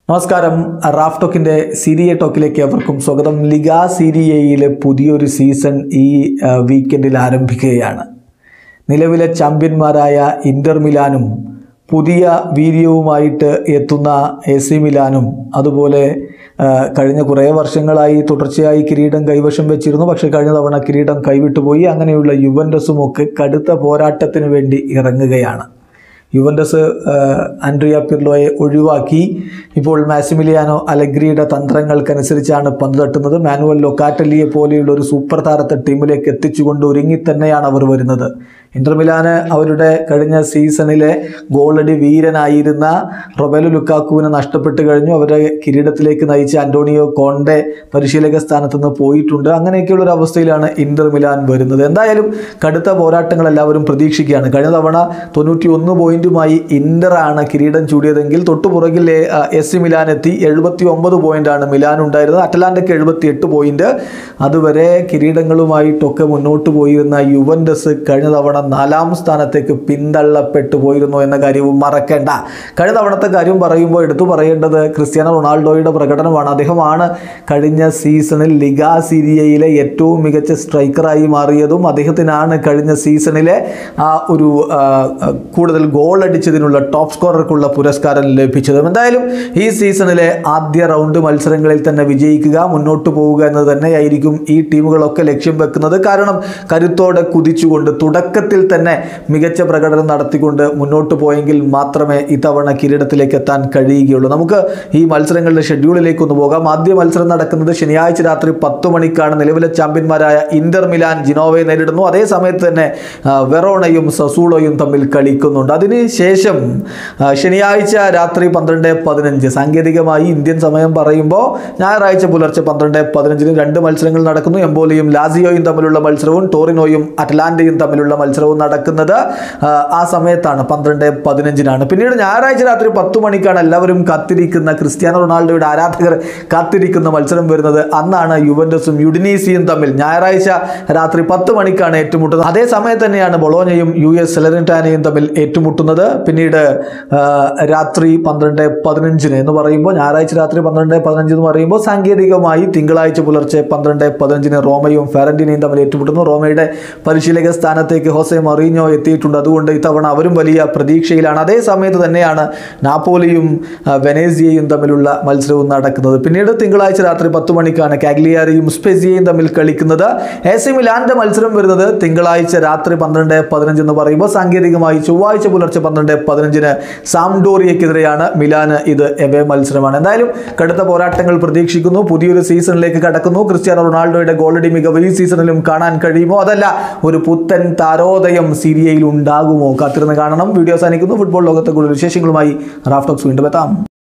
നമസ്കാരം റാഫ് ടോക്കിന്റെ സീരിയ ടോക്കിലേക്ക് അവർക്കും സ്വാഗതം ലിഗ സീരിയയിലെ പുതിയൊരു സീസൺ ഈ ആ, വീക്കെൻഡിൽ ആരംഭിക്കുകയാണ് നിലവിലെ ചാമ്പ്യന്മാരായ ഇന്റർ മിലാനും പുതിയ വീര്യവുമായിട്ട് എത്തുന്ന എ സി മിലാനും അതുപോലെ ആ, കഴിഞ്ഞ കുറേ വർഷങ്ങളായി തുടർച്ചയായി കിരീടം കൈവശം വെച്ചിരുന്നു പക്ഷേ കഴിഞ്ഞ തവണ കിരീടം കൈവിട്ടുപോയി അങ്ങനെയുള്ള യുവൻഡസും ഒക്കെ കടുത്ത പോരാട്ടത്തിന് വേണ്ടി ഇറങ്ങുകയാണ് യുവൻഡസ് ആൻഡ്രിയ പിർലോയെ ഒഴിവാക്കി ഇപ്പോൾ മാസിമിലിയാനോ അലഗ്രിയുടെ തന്ത്രങ്ങൾക്കനുസരിച്ചാണ് പന്ത് തട്ടുന്നത് മാനുവൽ ലൊക്കാറ്റലിയെ പോലെയുള്ള ഒരു സൂപ്പർ താരത്തെ ടീമിലേക്ക് എത്തിച്ചുകൊണ്ട് ഒരുങ്ങി തന്നെയാണ് അവർ വരുന്നത് ഇന്റർ മിലാന് അവരുടെ കഴിഞ്ഞ സീസണിലെ ഗോളടി വീരനായിരുന്ന റൊബേലു ലുക്കാക്കുവിനെ നഷ്ടപ്പെട്ട് കഴിഞ്ഞു അവരെ കിരീടത്തിലേക്ക് നയിച്ച അന്റോണിയോ കോണ്ടെ പരിശീലക സ്ഥാനത്ത് നിന്ന് പോയിട്ടുണ്ട് അങ്ങനെയൊക്കെയുള്ള ഒരു അവസ്ഥയിലാണ് ഇന്റർ മിലാൻ വരുന്നത് എന്തായാലും കടുത്ത പോരാട്ടങ്ങൾ എല്ലാവരും പ്രതീക്ഷിക്കുകയാണ് കഴിഞ്ഞ തവണ തൊണ്ണൂറ്റി ഒന്ന് പോയിന്റുമായി ഇന്ററാണ് കിരീടം ചൂടിയതെങ്കിൽ തൊട്ടുപുറകിൽ എസ് സി മിലാൻ എത്തി എഴുപത്തി ഒമ്പത് പോയിന്റാണ് മിലാൻ ഉണ്ടായിരുന്നത് അറ്റലാന്റയ്ക്ക് എഴുപത്തി എട്ട് പോയിന്റ് അതുവരെ കിരീടങ്ങളുമായിട്ടൊക്കെ മുന്നോട്ട് പോയിരുന്ന യുവൻഡസ് കഴിഞ്ഞ തവണ നാലാം സ്ഥാനത്തേക്ക് പിന്തള്ളപ്പെട്ടു പോയിരുന്നു എന്ന കാര്യവും മറക്കേണ്ട കഴിഞ്ഞ തവണത്തെ കാര്യം പറയുമ്പോൾ എടുത്തു പറയേണ്ടത് ക്രിസ്ത്യാനോ റൊണാൾഡോയുടെ പ്രകടനമാണ് അദ്ദേഹമാണ് കഴിഞ്ഞ സീസണിൽ ലിഗ സീരിയയിലെ ഏറ്റവും മികച്ച സ്ട്രൈക്കറായി മാറിയതും അദ്ദേഹത്തിനാണ് കഴിഞ്ഞ സീസണിലെ ആ ഒരു ആ, ആ, കൂടുതൽ ഗോൾ അടിച്ചതിനുള്ള ടോപ്പ് സ്കോറർക്കുള്ള പുരസ്കാരം ലഭിച്ചതും എന്തായാലും ഈ സീസണിലെ ആദ്യ റൗണ്ട് മത്സരങ്ങളിൽ തന്നെ വിജയിക്കുക മുന്നോട്ട് പോവുക എന്നത് തന്നെയായിരിക്കും ഈ ടീമുകളൊക്കെ ലക്ഷ്യം വെക്കുന്നത് കാരണം കരുത്തോടെ കുതിച്ചുകൊണ്ട് തുടക്കത്തിൽ തന്നെ മികച്ച പ്രകടനം നടത്തിക്കൊണ്ട് മുന്നോട്ട് പോയെങ്കിൽ മാത്രമേ ഇത്തവണ കിരീടത്തിലേക്ക് എത്താൻ കഴിയുകയുള്ളൂ നമുക്ക് ഈ മത്സരങ്ങളുടെ ഷെഡ്യൂളിലേക്ക് ഒന്ന് പോകാം ആദ്യ മത്സരം നടക്കുന്നത് ശനിയാഴ്ച രാത്രി പത്ത് മണിക്കാണ് നിലവിലെ ചാമ്പ്യന്മാരായ ഇന്റർ മിലാൻ ജിനോവയെ നേരിടുന്നു അതേ സമയത്ത് തന്നെ ആ, വെറോണയും സസൂളോയും തമ്മിൽ കളിക്കുന്നുണ്ട് അതിനുശേഷം ആ, ശനിയാഴ്ച രാത്രി പന്ത്രണ്ട് പതിനഞ്ച് സാങ്കേതികമായി ഇന്ത്യൻ സമയം പറയുമ്പോൾ ഞായറാഴ്ച പുലർച്ചെ പന്ത്രണ്ട് പതിനഞ്ചിന് രണ്ട് മത്സരങ്ങൾ നടക്കുന്നു എംബോലിയും ലാസിയോയും തമ്മിലുള്ള മത്സരവും ടോറിനോയും അറ്റ്ലാന്റയും തമ്മിലുള്ള മത്സരവും നടക്കുന്നത് ആ, ആ സമയത്താണ് പന്ത്രണ്ട് പതിനഞ്ചിനാണ് പിന്നീട് ഞായറാഴ്ച രാത്രി പത്ത് മണിക്കാണ് എല്ലാവരും കാത്തിരിക്കുന്ന ക്രിസ്ത്യാനോ റൊണാൾഡോയുടെ ആരാധകർ കാത്തിരിക്കുന്ന മത്സരം വരുന്നത് അന്നാണ് യുവൻഡസും യുഡിനീസിയും തമ്മിൽ ഞായറാഴ്ച രാത്രി പത്ത് മണിക്കാണ് ഏറ്റുമുട്ടുന്നത് അതേ സമയത്ത് തന്നെയാണ് ബൊളോനയും യു എസ് സെലറിറ്റാനയും തമ്മിൽ ഏറ്റുമുട്ടുന്നത് പിന്നീട് ആ, രാത്രി പന്ത്രണ്ട് പതിനഞ്ചിന് എന്ന് പറയുമ്പോൾ ഞായറാഴ്ച രാത്രി പന്ത്രണ്ട് പതിനഞ്ച് എന്ന് പറയുമ്പോൾ സാങ്കേതികമായി തിങ്കളാഴ്ച പുലർച്ചെ പന്ത്രണ്ട് പതിനഞ്ചിന് റോമയും ഫെറന്റിനെയും തമ്മിൽ ഏറ്റുമുട്ടുന്നു റോമയുടെ പരിശീലക സ്ഥാനത്തേക്ക് ഹോസെ മറീഞ്ഞോ എത്തിയിട്ടുണ്ട് അതുകൊണ്ട് ഇത്തവണ അവരും വലിയ പ്രതീക്ഷയിലാണ് അതേ സമയത്ത് തന്നെയാണ് നാപ്പോലിയും ആ, വെനേസിയയും തമ്മിലുള്ള മത്സരവും നടക്കുന്നത് പിന്നീട് തിങ്കളാഴ്ച രാത്രി പത്ത് മണിക്കാണ് കാഗ്ലിയാരിയും സ്പെസിയയും തമ്മിൽ കളിക്കുന്നത് എ സി മിലാന്റെ മത്സരം വരുന്നത് തിങ്കളാഴ്ച രാത്രി പന്ത്രണ്ട് പതിനഞ്ച് എന്ന് പറയുമ്പോൾ സാങ്കേതികമായി ചൊവ്വാഴ്ച പുലർച്ചെ പന്ത്രണ്ട് പതിനഞ്ചിന് സാംഡോറിയക്കെതിരെയാണ് മിലാന് ഇത് എവേ മത്സരമാണ് എന്തായാലും കടുത്ത പോരാട്ടങ്ങൾ പ്രതീക്ഷിക്കുന്നു പുതിയൊരു സീസണിലേക്ക് കടക്കുന്നു ക്രിസ്ത്യാനോ റൊണാൾഡോയുടെ ഗോളടി മികവ് ഈ സീസണിലും കാണാൻ കഴിയുമോ അതല്ല ഒരു പുത്തൻ താരോദയം സീരിയയിൽ ഉണ്ടാകുമോ കാത്തിരുന്ന് കാണണം വീഡിയോ അവസാനിക്കുന്നു ഫുട്ബോൾ ലോകത്തെ കൂടുതൽ വിശേഷങ്ങളുമായി റാഫ്റ്റോക്സ് വീണ്ടും എത്താം